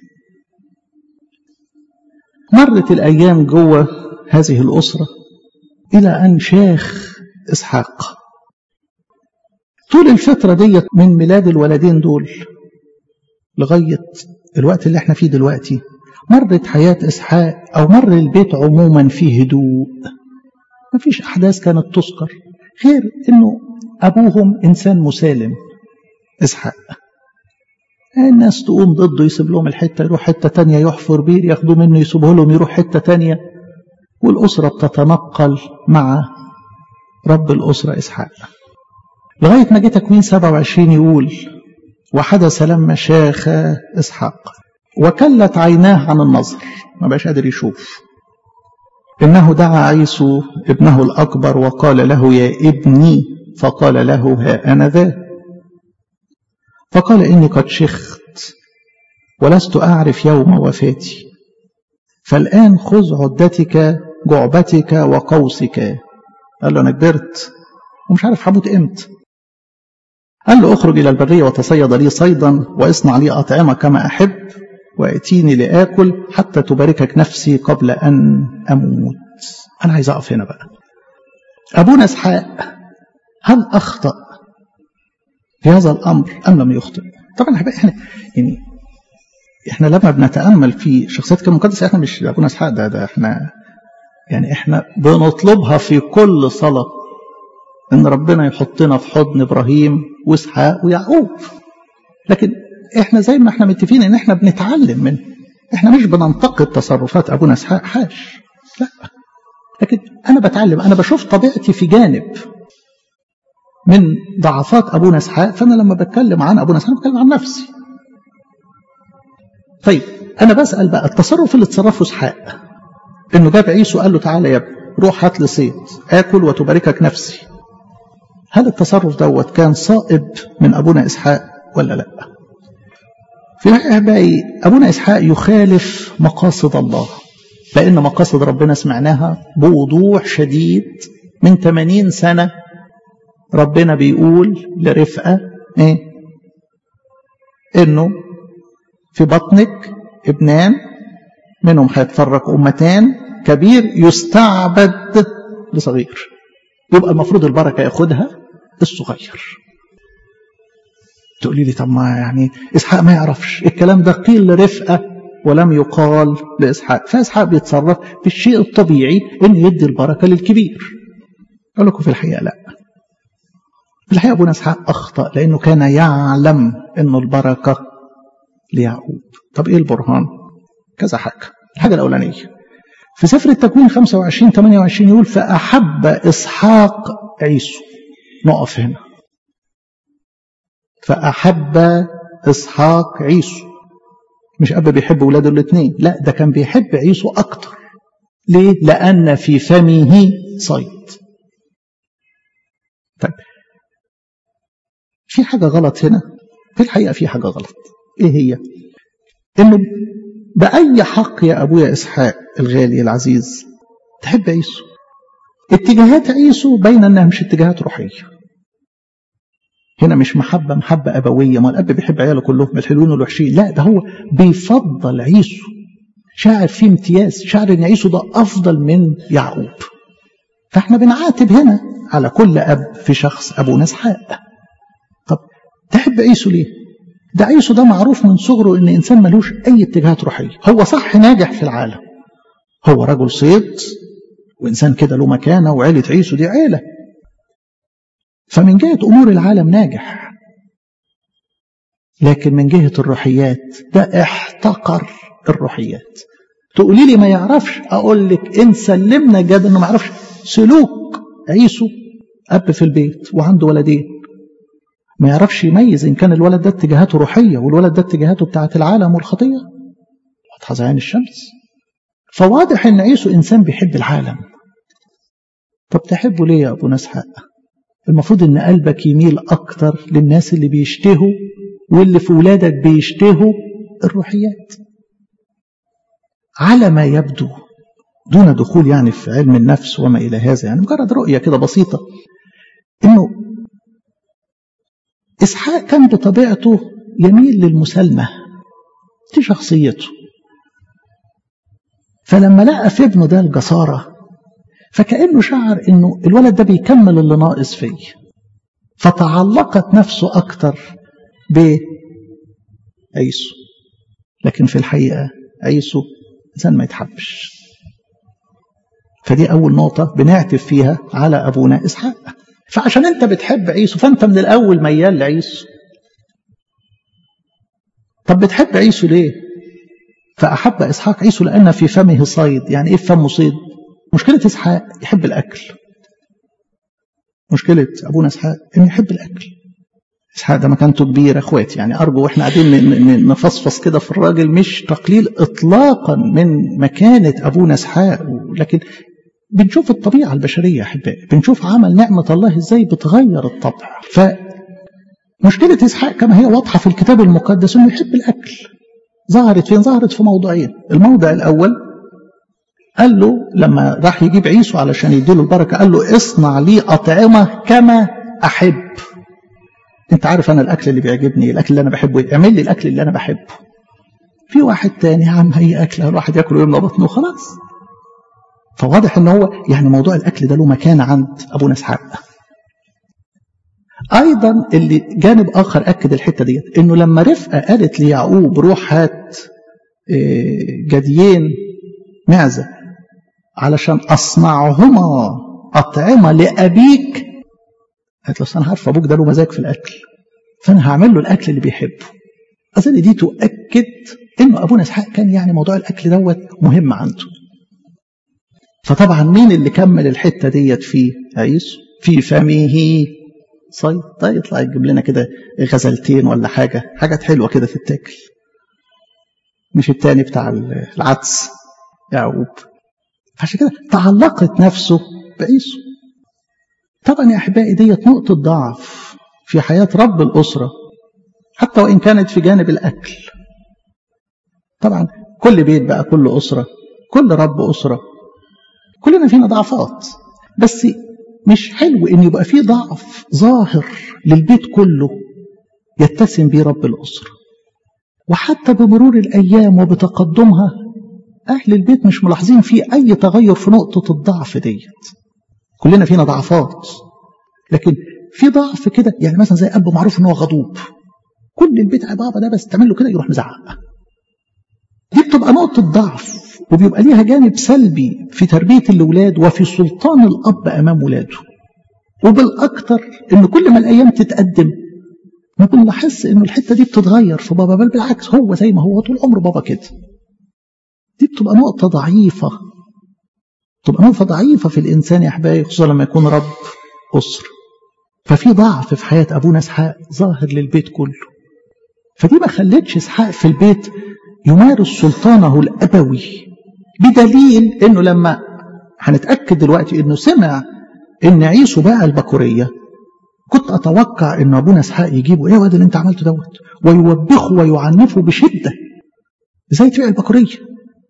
مرت الأيام جوه هذه الأسرة إلى أن شاخ إسحاق طول الفترة ديت من ميلاد الولدين دول لغاية الوقت اللي احنا فيه دلوقتي مرت حياة إسحاق أو مر البيت عموما في هدوء ما فيش أحداث كانت تذكر غير أنه أبوهم إنسان مسالم إسحاق الناس تقوم ضده يسيب لهم الحتة يروح حتة تانية يحفر بير ياخدوا منه يسيبه لهم يروح حتة تانية والأسرة بتتنقل مع رب الأسرة إسحاق لغاية ما جه تكوين 27 يقول وحدث لما شاخ إسحاق وكلت عيناه عن النظر ما بقاش قادر يشوف إنه دعا عيسو ابنه الأكبر وقال له يا ابني فقال له ها أنا ذا فقال إني قد شخت ولست أعرف يوم وفاتي فالآن خذ عدتك جعبتك وقوسك قال له أنا كبرت ومش عارف هموت إمتى قال له اخرج إلى البرية وتصيد لي صيدا واصنع لي أطعمة كما أحب وأتيني لآكل حتى تباركك نفسي قبل أن أموت أنا عايز أقف هنا بقى أبونا إسحاق هل أخطأ في هذا الأمر أم لم يخطئ طبعا احنا يعني احنا لما بنتأمل في شخصية المقدس احنا مش أبونا إسحاق ده, ده احنا يعني احنا بنطلبها في كل صلاة ان ربنا يحطنا في حضن ابراهيم واسحاق ويعقوب لكن احنا زي ما احنا متفقين ان احنا بنتعلم منه احنا مش بننتقد تصرفات ابونا اسحاق حاش لا لكن انا بتعلم انا بشوف طبيعتي في جانب من ضعفات ابونا اسحاق فانا لما بتكلم عن ابونا اسحاق بتكلم عن نفسي طيب انا بسال بقى التصرف اللي تصرفه اسحاق انه جاب عيسو قال له تعالى يا ابني روح هات لي صيد اكل وتباركك نفسي هل التصرف دوت كان صائب من ابونا اسحاق ولا لا في الحقيقه ابونا اسحاق يخالف مقاصد الله لان مقاصد ربنا سمعناها بوضوح شديد من 80 سنه ربنا بيقول لرفقه ايه انه في بطنك ابنان منهم هيتفرق امتان كبير يستعبد لصغير يبقى المفروض البركه ياخدها الصغير تقولي لي طب ما يعني اسحاق ما يعرفش الكلام ده قيل لرفقه ولم يقال لاسحاق فاسحاق بيتصرف في الشيء الطبيعي انه يدي البركه للكبير اقول لكم في الحقيقه لا في الحقيقه ابونا اسحاق اخطا لانه كان يعلم انه البركه ليعقوب طب ايه البرهان كذا حاجه الحاجه الاولانيه في سفر التكوين 25 28 يقول فاحب اسحاق عيسو نقف هنا فأحب إسحاق عيسو مش أب بيحب ولاده الاثنين لا ده كان بيحب عيسو أكتر ليه؟ لأن في فمه صيد طيب في حاجة غلط هنا في الحقيقة في حاجة غلط إيه هي؟ إنه بأي حق يا أبويا إسحاق الغالي العزيز تحب عيسو اتجاهات عيسو باينة إنها مش اتجاهات روحية هنا مش محبة محبة أبوية ما الأب بيحب عياله كلهم الحلوين والوحشين لا ده هو بيفضل عيسو شاعر فيه امتياز شاعر ان عيسو ده أفضل من يعقوب فاحنا بنعاتب هنا على كل أب في شخص أبونا إسحاق طب تحب عيسو ليه؟ ده عيسو ده معروف من صغره ان انسان ملوش اي اتجاهات روحيه هو صح ناجح في العالم هو رجل صيد وإنسان كده له مكانة وعيلة عيسو دي عيلة فمن جهة أمور العالم ناجح لكن من جهة الروحيات ده احتقر الروحيات تقولي لي ما يعرفش أقول لك إن سلمنا جد إنه ما يعرفش سلوك عيسو أب في البيت وعنده ولدين ما يعرفش يميز إن كان الولد ده اتجاهاته روحية والولد ده اتجاهاته بتاعة العالم والخطية واضحة زي عين الشمس فواضح إن عيسو إنسان بيحب العالم طب تحبه ليه يا أبو نسحق المفروض إن قلبك يميل أكتر للناس اللي بيشتهوا واللي في ولادك بيشتهوا الروحيات على ما يبدو دون دخول يعني في علم النفس وما إلى هذا يعني مجرد رؤية كده بسيطة إنه إسحاق كان بطبيعته يميل للمسالمة دي شخصيته فلما لقى في ابنه ده الجسارة فكأنه شعر إنه الولد ده بيكمل اللي ناقص فيه فتعلقت نفسه أكتر بعيسو لكن في الحقيقة عيسو إنسان ما يتحبش فدي أول نقطة بنعتب فيها على أبونا إسحاق فعشان أنت بتحب عيسو فأنت من الأول ميال لعيسو طب بتحب عيسو ليه فأحب إسحاق عيسو لأن في فمه صيد يعني إيه في فمه صيد مشكلة إسحاق يحب الأكل مشكلة أبونا إسحاق إنه يحب الأكل إسحاق ده مكانته كبيرة إخواتي يعني أرجو وإحنا قاعدين نفصفص كده في الراجل مش تقليل إطلاقا من مكانة أبونا إسحاق لكن بنشوف الطبيعة البشرية أحبائي بنشوف عمل نعمة الله إزاي بتغير الطبع فمشكلة إسحاق كما هي واضحة في الكتاب المقدس إنه يحب الأكل ظهرت فين ظهرت في موضوعين الموضع الأول قال له لما راح يجيب عيسو علشان يديله البركة قال له اصنع لي أطعمة كما أحب انت عارف انا الاكل اللي بيعجبني الاكل اللي انا بحبه اعمل لي الاكل اللي انا بحبه في واحد تاني يا عم هي اكل الواحد ياكل ويملى بطنه وخلاص فواضح ان هو يعني موضوع الاكل ده له مكانه عند ابونا اسحاق ايضا اللي جانب اخر اكد الحته ديت انه لما رفقه قالت ليعقوب روح هات جديين معزه علشان اصنعهما اطعمه لابيك قالت له انا عارفه ابوك ده له مزاج في الاكل فانا هعمل له الاكل اللي بيحبه اظن دي تؤكد انه ابونا اسحاق كان يعني موضوع الاكل دوت مهم عنده فطبعا مين اللي كمل الحته ديت في عيسو في فمه صيد طيب يطلع يجيب لنا كده غزلتين ولا حاجه حاجات حلوه كده تتاكل مش التاني بتاع العدس يعقوب فعشان كده تعلقت نفسه بعيسو طبعا يا احبائي ديت نقطه ضعف في حياه رب الاسره حتى وان كانت في جانب الاكل طبعا كل بيت بقى كل اسره كل رب اسره كلنا فينا ضعفات بس مش حلو ان يبقى في ضعف ظاهر للبيت كله يتسم به رب الاسره وحتى بمرور الايام وبتقدمها اهل البيت مش ملاحظين فيه اي تغير في نقطه الضعف ديت كلنا فينا ضعفات لكن في ضعف كده يعني مثلا زي اب معروف ان هو غضوب كل البيت يا بابا ده بس تعمل له كده يروح مزعق دي بتبقى نقطه ضعف وبيبقى ليها جانب سلبي في تربيه الاولاد وفي سلطان الاب امام ولاده وبالاكثر ان كل ما الايام تتقدم ما بنلاحظش ان الحته دي بتتغير في بابا بل بالعكس هو زي ما هو طول عمره بابا كده دي بتبقى نقطه ضعيفه تبقى نقطة ضعيفة في الإنسان يا أحبائي خصوصا لما يكون رب أسرة ففي ضعف في حياة أبونا إسحاق ظاهر للبيت كله فدي ما خلتش إسحاق في البيت يمارس سلطانه الأبوي بدليل إنه لما هنتأكد دلوقتي إنه سمع إن عيسو باع البكورية كنت أتوقع إن أبونا إسحاق يجيبه إيه واد اللي أنت عملته دوت ويوبخه ويعنفه بشدة إزاي تبيع البكورية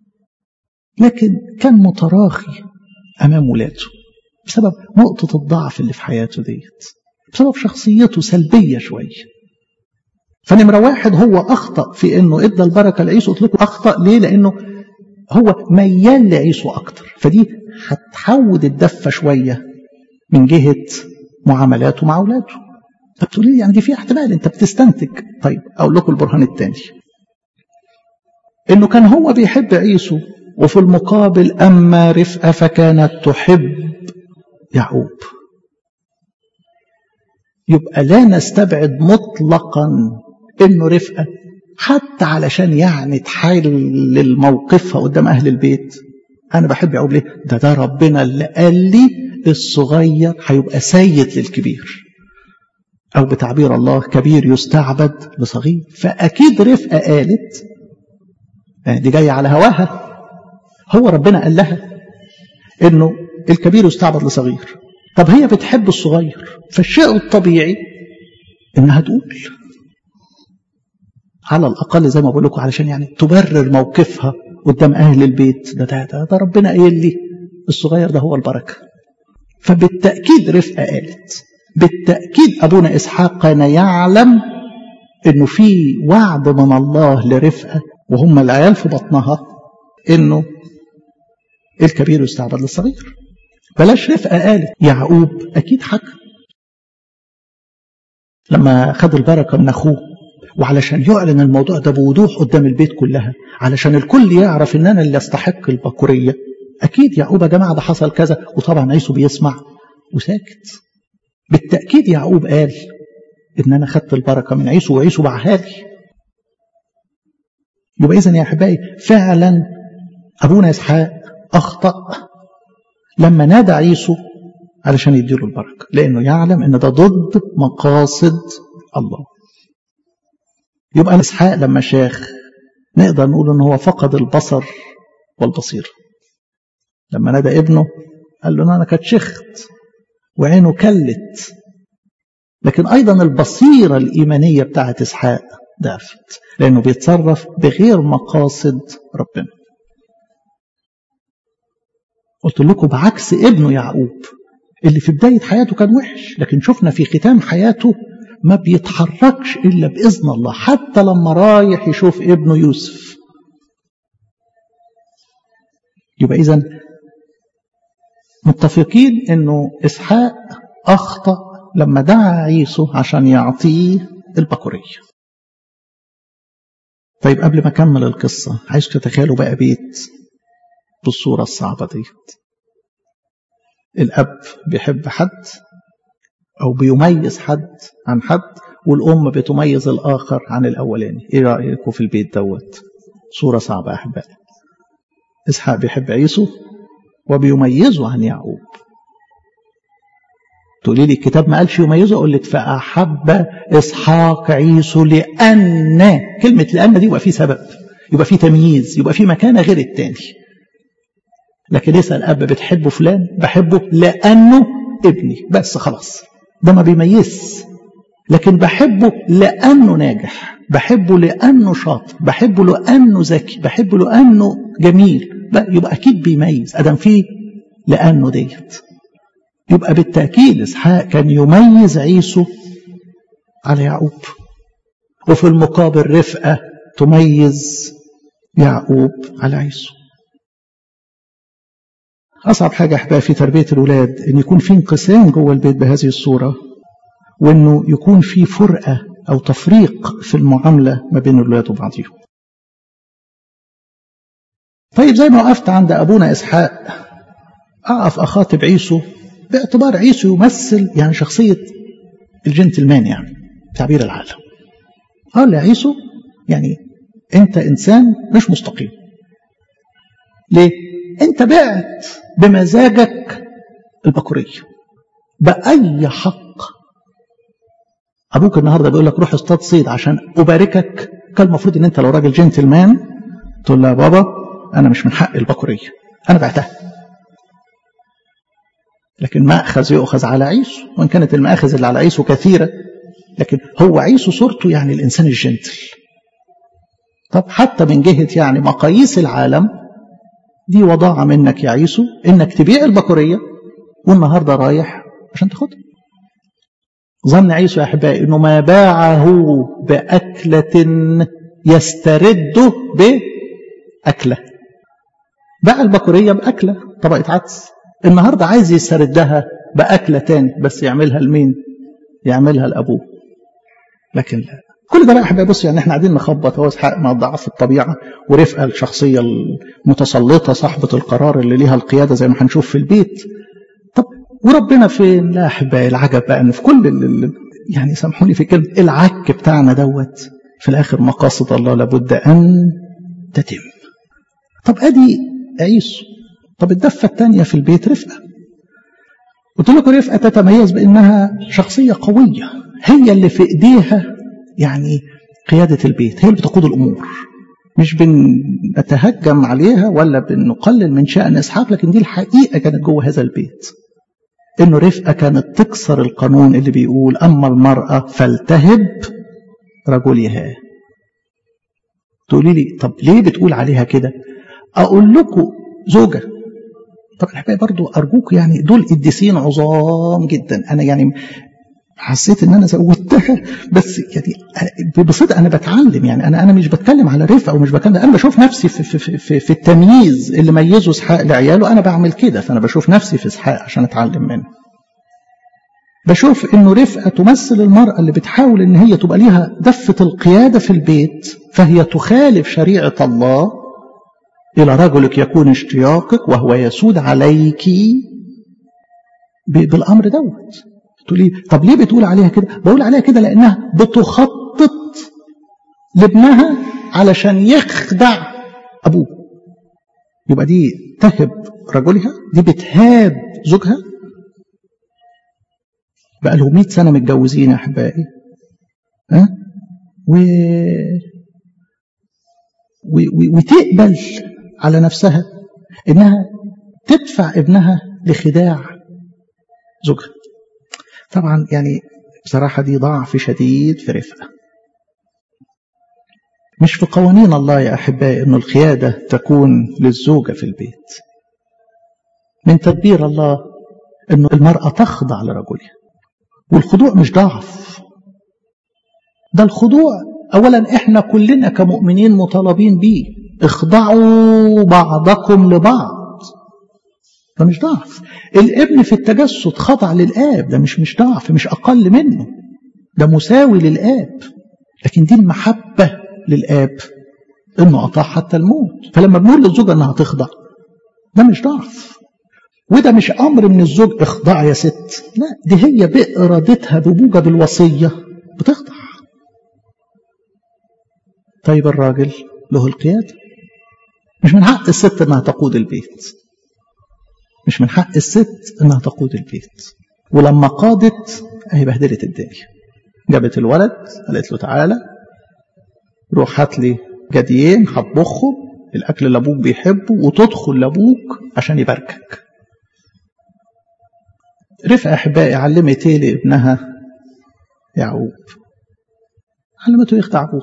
لكن كان متراخي أمام ولاده بسبب نقطة الضعف اللي في حياته ديت بسبب شخصيته سلبية شوية فنمرة واحد هو أخطأ في إنه إدى البركة لعيسو قلت لكم أخطأ ليه؟ لأنه هو ميال لعيسو أكتر فدي هتحود الدفة شوية من جهة معاملاته مع أولاده طب تقولي لي يعني دي فيها احتمال أنت بتستنتج طيب أقول لكم البرهان الثاني إنه كان هو بيحب عيسو وفي المقابل أما رفقة فكانت تحب يعقوب يبقى لا نستبعد مطلقا انه رفقه حتى علشان يعني تحلل موقفها قدام اهل البيت انا بحب يعقوب ليه ده ده ربنا اللي قال لي الصغير هيبقى سيد للكبير او بتعبير الله كبير يستعبد لصغير فاكيد رفقه قالت يعني دي جايه على هواها هو ربنا قال لها انه الكبير يستعبد لصغير طب هي بتحب الصغير فالشيء الطبيعي انها تقول على الاقل زي ما بقول لكم علشان يعني تبرر موقفها قدام اهل البيت ده ده ده, ده ربنا قايل لي الصغير ده هو البركه فبالتاكيد رفقه قالت بالتاكيد ابونا اسحاق كان يعلم انه في وعد من الله لرفقه وهم العيال في بطنها انه الكبير يستعبد للصغير بلاش رفقه قالت يعقوب اكيد حكى لما خد البركه من اخوه وعلشان يعلن الموضوع ده بوضوح قدام البيت كلها علشان الكل يعرف ان انا اللي استحق البكوريه اكيد يعقوب يا جماعه ده حصل كذا وطبعا عيسو بيسمع وساكت بالتاكيد يعقوب قال ان انا خدت البركه من عيسو وعيسو باعها لي يبقى اذا يا احبائي فعلا ابونا اسحاق اخطا لما نادى عيسو علشان يديله البركه لانه يعلم ان ده ضد مقاصد الله يبقى اسحاق لما شاخ نقدر نقول ان هو فقد البصر والبصيره لما نادى ابنه قال له انا كنت شخت وعينه كلت لكن ايضا البصيره الايمانيه بتاعت اسحاق ضعفت لانه بيتصرف بغير مقاصد ربنا قلت لكم بعكس ابنه يعقوب اللي في بدايه حياته كان وحش لكن شفنا في ختام حياته ما بيتحركش إلا بإذن الله حتى لما رايح يشوف ابنه يوسف يبقى إذا متفقين أنه إسحاق أخطأ لما دعا عيسو عشان يعطيه البكورية طيب قبل ما أكمل القصة عايز تتخيلوا بقى بيت بالصورة الصعبة ديت الأب بيحب حد أو بيميز حد عن حد والأم بتميز الآخر عن الأولاني إيه رأيكم في البيت دوت صورة صعبة أحبائي إسحاق بيحب عيسو وبيميزه عن يعقوب تقولي لي الكتاب ما قالش يميزه أقول لك فأحب إسحاق عيسو لأن كلمة لأن دي يبقى فيه سبب يبقى فيه تمييز يبقى فيه مكانة غير التاني لكن يسأل أب بتحبه فلان بحبه لأنه ابني بس خلاص ده ما بيميز لكن بحبه لأنه ناجح بحبه لأنه شاطر بحبه لأنه ذكي بحبه لأنه جميل يبقى أكيد بيميز أدم فيه لأنه ديت يبقى بالتأكيد إسحاق كان يميز عيسو على يعقوب وفي المقابل رفقة تميز يعقوب على عيسو أصعب حاجة أحبها في تربية الأولاد إن يكون في انقسام جوه البيت بهذه الصورة وإنه يكون في فرقة أو تفريق في المعاملة ما بين الأولاد وبعضهم. طيب زي ما وقفت عند أبونا إسحاق أقف أخاطب عيسو باعتبار عيسو يمثل يعني شخصية الجنتلمان يعني تعبير العالم. قال يا عيسو يعني أنت إنسان مش مستقيم. ليه؟ أنت بعت بمزاجك البكورية بأي حق أبوك النهاردة بيقول لك روح اصطاد صيد عشان أباركك كان المفروض إن أنت لو راجل جنتلمان تقول له يا بابا أنا مش من حق البكورية أنا بعتها لكن مأخذ يؤخذ على عيسو وإن كانت المآخذ اللي على عيسو كثيرة لكن هو عيسو صورته يعني الإنسان الجنتل طب حتى من جهة يعني مقاييس العالم دي وضاعة منك يا عيسو انك تبيع البكورية والنهاردة رايح عشان تاخدها ظن عيسو يا احبائي انه ما باعه بأكلة يسترد بأكلة باع البكورية بأكلة طبقة عدس النهاردة عايز يستردها بأكلة تاني بس يعملها لمين يعملها لأبوه لكن لا كل ده بقى احبائي بص يعني احنا قاعدين نخبط هو اسحاق مع ضعف الطبيعه ورفقه الشخصيه المتسلطه صاحبه القرار اللي ليها القياده زي ما هنشوف في البيت طب وربنا فين؟ لا احبائي العجب بقى ان في كل ال يعني سامحوني في كلمه العك بتاعنا دوت في الاخر مقاصد الله لابد ان تتم. طب ادي عيسو طب الدفه الثانيه في البيت رفقه. قلت لكم رفقه تتميز بانها شخصيه قويه هي اللي في ايديها يعني قيادة البيت هي اللي بتقود الأمور مش بنتهجم عليها ولا بنقلل من شأن إسحاق لكن دي الحقيقة كانت جوه هذا البيت إنه رفقة كانت تكسر القانون اللي بيقول أما المرأة فلتهب رجلها تقولي لي طب ليه بتقول عليها كده أقول لكم زوجة طب الحقيقة برضو أرجوك يعني دول قديسين عظام جدا أنا يعني حسيت ان انا زودتها بس يعني بصدق انا بتعلم يعني انا انا مش بتكلم على رفقه ومش بتكلم انا بشوف نفسي في, في, في, في التمييز اللي ميزه اسحاق لعياله انا بعمل كده فانا بشوف نفسي في اسحاق عشان اتعلم منه. بشوف انه رفقه تمثل المراه اللي بتحاول ان هي تبقى ليها دفه القياده في البيت فهي تخالف شريعه الله الى رجلك يكون اشتياقك وهو يسود عليك بالامر دوت. تقولي طب ليه بتقول عليها كده بقول عليها كده لانها بتخطط لابنها علشان يخدع ابوه يبقى دي تهب رجلها دي بتهاب زوجها بقى له 100 سنه متجوزين يا احبائي ها و... و... و... وتقبل على نفسها انها تدفع ابنها لخداع زوجها طبعا يعني بصراحة دي ضعف شديد في رفقة مش في قوانين الله يا أحبائي أن القيادة تكون للزوجة في البيت من تدبير الله أن المرأة تخضع لرجلها والخضوع مش ضعف ده الخضوع أولا إحنا كلنا كمؤمنين مطالبين بيه اخضعوا بعضكم لبعض ده مش ضعف الابن في التجسد خضع للآب ده مش مش ضعف مش أقل منه ده مساوي للآب لكن دي المحبة للآب إنه أطاع حتى الموت فلما بنقول للزوجة إنها تخضع ده مش ضعف وده مش أمر من الزوج اخضع يا ست لا دي هي بإرادتها بموجب الوصية بتخضع طيب الراجل له القيادة مش من حق الست إنها تقود البيت مش من حق الست انها تقود البيت ولما قادت اهي بهدلت الدنيا جابت الولد قالت له تعالى روح هات لي جديين هطبخهم الاكل اللي ابوك بيحبه وتدخل لابوك عشان يباركك رفقة احبائي علمت ايه لابنها يعقوب علمته يخدع ابوه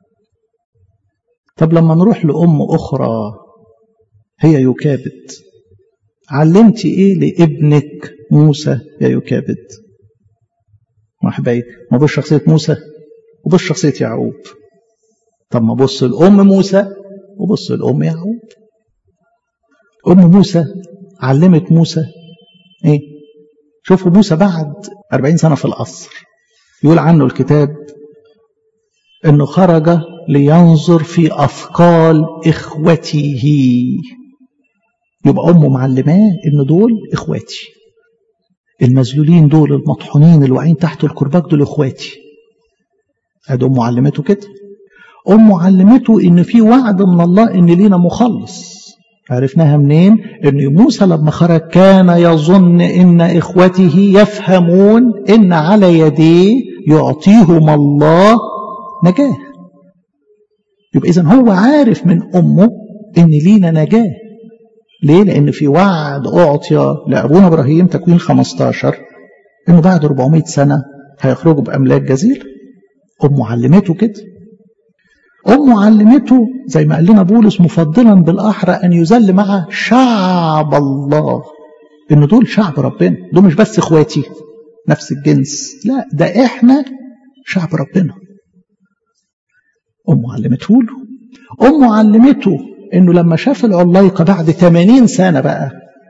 طب لما نروح لام اخرى هي يكابد علمتي ايه لابنك موسى يا يكابد ما احبائي ما بص شخصيه موسى وبص شخصيه يعقوب طب ما بص الام موسى وبص الام يعقوب ام موسى علمت موسى ايه شوفوا موسى بعد 40 سنه في القصر يقول عنه الكتاب انه خرج لينظر في اثقال اخوته يبقى امه معلماه ان دول اخواتي المذلولين دول المطحونين اللي واقعين تحت الكرباج دول اخواتي ادي امه علمته كده امه علمته ان في وعد من الله ان لينا مخلص عرفناها منين ان موسى لما خرج كان يظن ان اخوته يفهمون ان على يديه يعطيهم الله نجاه يبقى اذا هو عارف من امه ان لينا نجاه ليه؟ لأن في وعد أعطي لأبونا إبراهيم تكوين 15 إنه بعد 400 سنة هيخرجوا بأملاك جزيرة. أمه علمته كده. أمه علمته زي ما قال لنا بولس مفضلا بالأحرى أن يذل مع شعب الله. إن دول شعب ربنا، دول مش بس إخواتي نفس الجنس، لا ده إحنا شعب ربنا. أمه علمته له. أمه علمته انه لما شاف العلايقة بعد 80 سنة بقى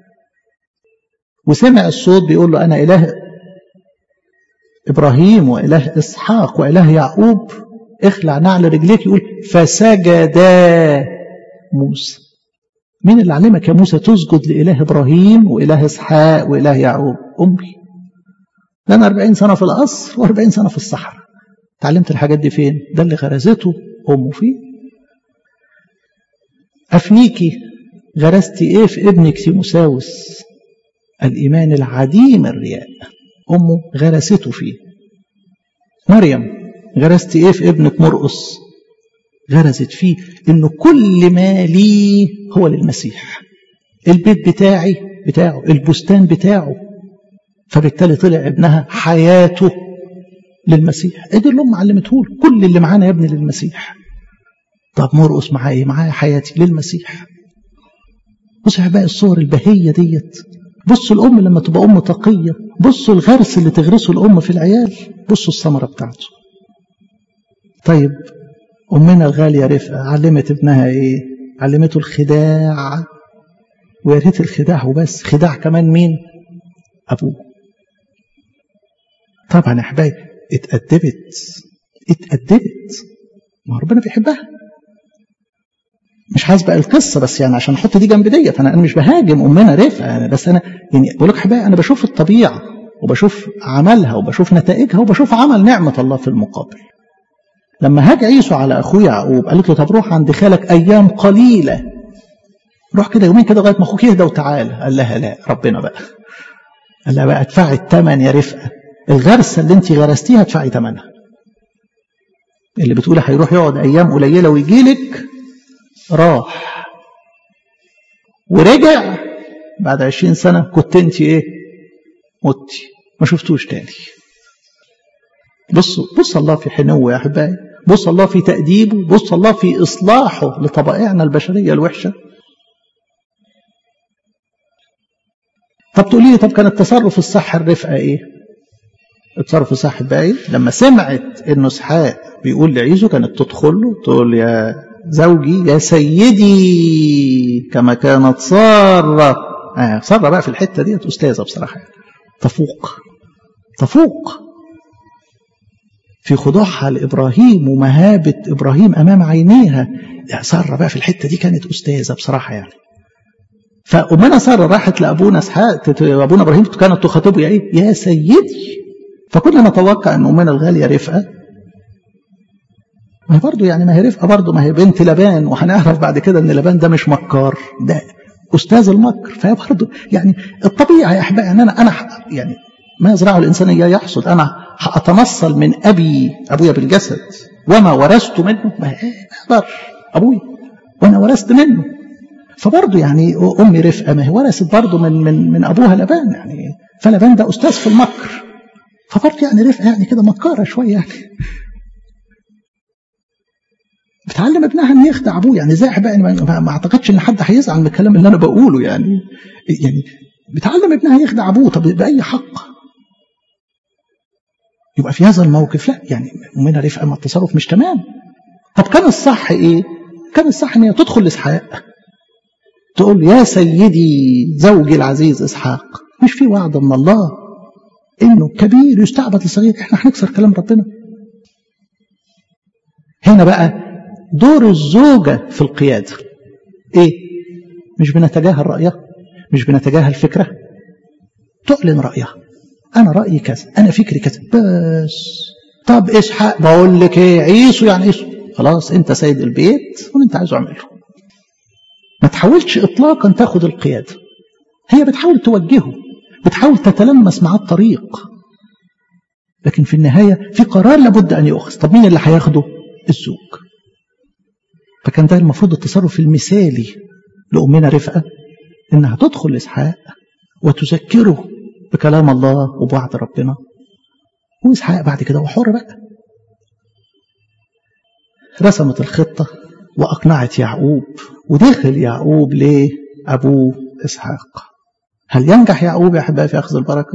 وسمع الصوت بيقول له انا اله ابراهيم واله اسحاق واله يعقوب اخلع نعل رجليك يقول فسجدا موسى مين اللي علمك يا موسى تسجد لإله إبراهيم وإله إسحاق وإله يعقوب أمي ده أنا 40 سنة في القصر و40 سنة في الصحراء اتعلمت الحاجات دي فين ده اللي غرزته أمه فيه أفنيكي غرست إيه في ابنك تيموساوس الإيمان العديم الرياء أمه غرسته فيه مريم غرست إيه في ابنك مرقص غرزت فيه إنه كل ما لي هو للمسيح البيت بتاعي بتاعه البستان بتاعه فبالتالي طلع ابنها حياته للمسيح ادي اللي امه علمته له كل اللي معانا يا ابني للمسيح طب مرقص معايا ايه معايا حياتي للمسيح بص يا احبائي الصور البهيه ديت بصوا الام لما تبقى ام تقيه بصوا الغرس اللي تغرسه الام في العيال بصوا الثمره بتاعته طيب امنا الغاليه رفقه علمت ابنها ايه علمته الخداع ويا ريت الخداع وبس خداع كمان مين ابوه طبعا يا احبائي اتأدبت اتأدبت ما ربنا بيحبها مش عايز بقى القصه بس يعني عشان احط دي جنب ديت انا انا مش بهاجم امنا رفقه أنا بس انا يعني بقول لك احبائي انا بشوف الطبيعه وبشوف عملها وبشوف نتائجها وبشوف عمل نعمه الله في المقابل لما هاج عيسو على اخوه يعقوب قالت له طب روح عند خالك ايام قليله روح كده يومين كده لغايه ما اخوك يهدى وتعالى قال لها لا ربنا بقى قال لها بقى ادفعي الثمن يا رفقه الغرسه اللي انت غرستيها ادفعي ثمنها اللي بتقولي هيروح يقعد ايام قليله ويجي لك راح ورجع بعد عشرين سنة كنت انت ايه متي ما شفتوش تاني بصوا بص الله في حنوه يا احبائي بص الله في تأديبه بص الله في إصلاحه لطبائعنا البشرية الوحشة طب تقولي لي طب كان التصرف الصح الرفقة ايه التصرف الصح بقى ايه لما سمعت انه اسحاق بيقول لعيسو كانت تدخل له تقول يا زوجي يا سيدي كما كانت سارة آه سارة بقى في الحتة دي أستاذة بصراحة تفوق تفوق في خضوعها لإبراهيم ومهابة إبراهيم أمام عينيها سارة بقى في الحتة دي كانت أستاذة بصراحة يعني فأمنا سارة راحت لأبونا اسحاق أبونا إبراهيم كانت تخاطبه يا إيه يا سيدي فكنا نتوقع أن أمنا الغالية رفقة ما هي برضه يعني ما هي رفقه برضه ما هي بنت لبان وهنعرف بعد كده ان لبان ده مش مكار ده استاذ المكر فهي برضه يعني الطبيعي يا احبائي يعني انا انا يعني ما يزرعه الانسان اياه يحصد انا هاتنصل من ابي ابويا بالجسد وما ورثت منه ما اقدر ابوي وانا ورثت منه فبرضه يعني امي رفقه ما هي ورثت برضه من من من ابوها لبان يعني فلبان ده استاذ في المكر فبرضه يعني رفقه يعني كده مكاره شويه يعني بتعلم ابنها ان يخدع ابوه يعني زي بقى ما, ما اعتقدش ان حد هيزعل من الكلام اللي انا بقوله يعني يعني بتعلم ابنها يخدع ابوه طب باي حق يبقى في هذا الموقف لا يعني منها رفقه ما التصرف مش تمام طب كان الصح ايه كان الصح ان هي تدخل لاسحاق تقول يا سيدي زوجي العزيز اسحاق مش في وعد من الله انه كبير يستعبد لصغير احنا هنكسر كلام ربنا هنا بقى دور الزوجة في القيادة ايه مش بنتجاهل رأيها مش بنتجاهل فكرة تعلن رأيها أنا رأيي كذا أنا فكري كذا بس طب إسحاق بقول لك إيه عيسو يعني عيسو خلاص أنت سيد البيت واللي أنت عايزه اعمله ما تحاولش إطلاقا تاخد القيادة هي بتحاول توجهه بتحاول تتلمس معاه الطريق لكن في النهاية في قرار لابد أن يؤخذ طب مين اللي هياخده الزوج فكان ده المفروض التصرف المثالي لأمنا رفقة إنها تدخل لإسحاق وتذكره بكلام الله وبوعد ربنا وإسحاق بعد كده هو حر بقى رسمت الخطة وأقنعت يعقوب ودخل يعقوب لأبوه إسحاق هل ينجح يعقوب يا أحبائي في أخذ البركة؟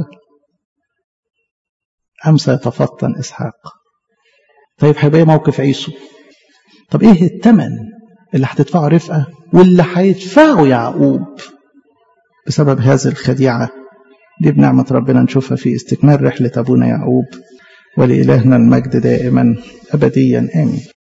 أم سيتفطن إسحاق؟ طيب هيبقى موقف عيسو طب ايه الثمن اللي هتدفعه رفقة واللي هيدفعه يعقوب بسبب هذه الخديعة دي بنعمة ربنا نشوفها في استكمال رحلة أبونا يعقوب ولإلهنا المجد دائما أبديا آمين